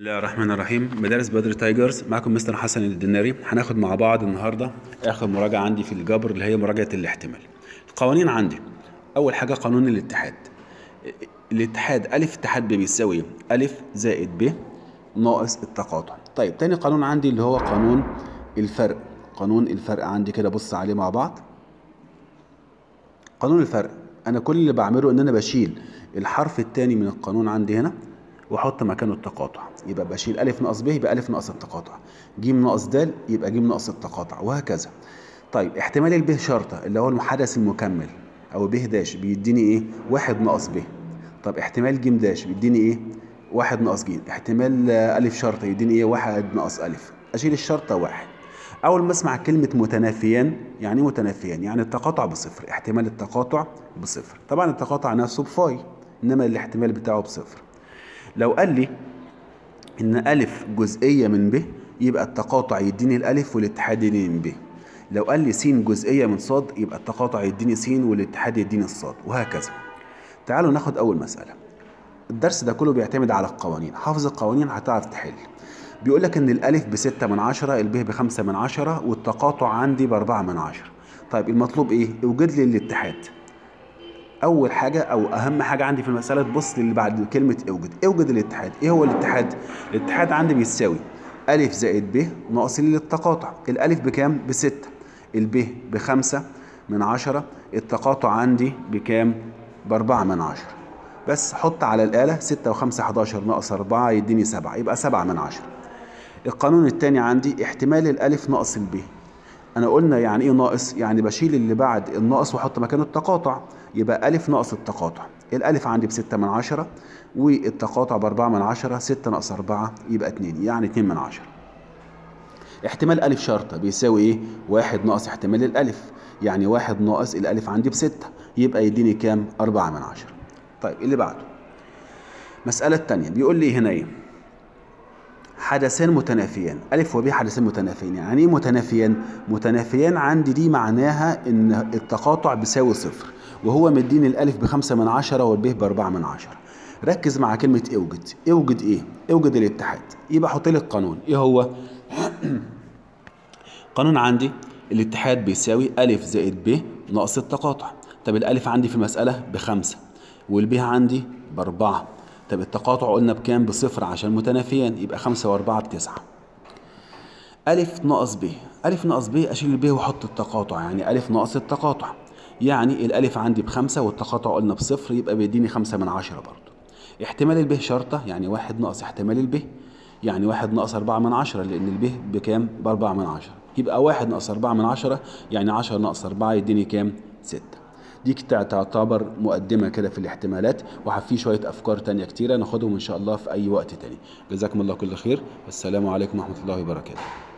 بسم الله الرحمن الرحيم مدارس بدر تايجرز معكم مستر حسن الدناري هناخد مع بعض النهارده اخر مراجعه عندي في الجبر اللي هي مراجعه الاحتمال القوانين عندي اول حاجه قانون الاتحاد الاتحاد الف اتحاد ب بيساوي إيه؟ الف زائد ب ناقص التقاطع طيب تاني قانون عندي اللي هو قانون الفرق قانون الفرق عندي كده بص عليه مع بعض قانون الفرق انا كل اللي بعمله ان انا بشيل الحرف الثاني من القانون عندي هنا واحط مكانه التقاطع يبقى بشيل الف ناقص ب يبقى الف ناقص التقاطع ج ناقص د يبقى ج ناقص التقاطع وهكذا طيب احتمال الب شرطه اللي هو الحدث المكمل او ب داش بيديني ايه واحد ناقص ب طب احتمال ج داش بيديني ايه واحد ناقص ج احتمال الف شرطه يديني ايه واحد ناقص الف اشيل الشرطه واحد اول ما اسمع كلمه متنافيان يعني ايه متنافيان يعني التقاطع بصفر احتمال التقاطع بصفر طبعا التقاطع نفسه بفاي انما الاحتمال بتاعه بصفر لو قال لي ان الف جزئيه من ب يبقى التقاطع يديني الالف والاتحاد يديني من ب لو قال لي س جزئيه من صاد يبقى التقاطع يديني س والاتحاد يديني الصاد وهكذا تعالوا ناخد اول مساله الدرس ده كله بيعتمد على القوانين حافظ القوانين هتعرف تحل بيقول لك ان الالف بستة من عشرة الب بخمسة من عشرة والتقاطع عندي باربعة من عشرة طيب المطلوب ايه اوجد لي الاتحاد اول حاجه او اهم حاجه عندي في المساله تبص للي بعد كلمه اوجد اوجد الاتحاد ايه هو الاتحاد الاتحاد عندي بيساوي الف زائد ب ناقص التقاطع الالف بكام بستة الب بخمسة من عشرة التقاطع عندي بكام باربعة من عشرة بس حط على الآلة ستة وخمسة حداشر ناقص أربعة يديني سبعة يبقى سبعة من عشرة القانون التاني عندي احتمال الألف ناقص الب أنا قلنا يعني إيه ناقص يعني بشيل اللي بعد الناقص وأحط مكانه التقاطع يبقى ألف ناقص التقاطع الألف عندي بستة من عشرة والتقاطع بأربعة من عشرة ستة ناقص أربعة يبقى اتنين يعني اتنين من عشرة احتمال ألف شرطة بيساوي إيه؟ واحد ناقص احتمال الألف يعني واحد ناقص الألف عندي بستة يبقى يديني كام؟ أربعة من عشرة طيب اللي بعده مسألة تانية بيقول لي هنا إيه؟ حدثان متنافيان ألف وب حدثان متنافيان يعني إيه متنافيان؟ متنافيان عندي دي معناها إن التقاطع بيساوي صفر وهو مديني الألف بخمسة من عشرة والب بأربعة من عشرة ركز مع كلمة اوجد اوجد ايه؟ اوجد الاتحاد يبقى حط لي القانون ايه هو؟ قانون عندي الاتحاد بيساوي ألف زائد ب ناقص التقاطع طب الألف عندي في المسألة بخمسة والب عندي بأربعة طب التقاطع قلنا بكام بصفر عشان متنافيان يبقى خمسة وأربعة بتسعة ألف ناقص ب ألف ناقص ب أشيل الب وأحط التقاطع يعني ألف ناقص التقاطع يعني الألف عندي بخمسة والتقاطع قلنا بصفر يبقى بيديني خمسة من عشرة برضه احتمال الب شرطة يعني واحد ناقص احتمال الب يعني واحد ناقص أربعة من عشرة لأن الب بكام بأربعة من عشرة يبقى واحد ناقص أربعة من عشرة يعني عشرة ناقص أربعة يديني كام ستة دي تعتبر مقدمة كده في الاحتمالات وفي شوية أفكار تانية كتيرة ناخدهم إن شاء الله في أي وقت تاني جزاكم الله كل خير والسلام عليكم ورحمة الله وبركاته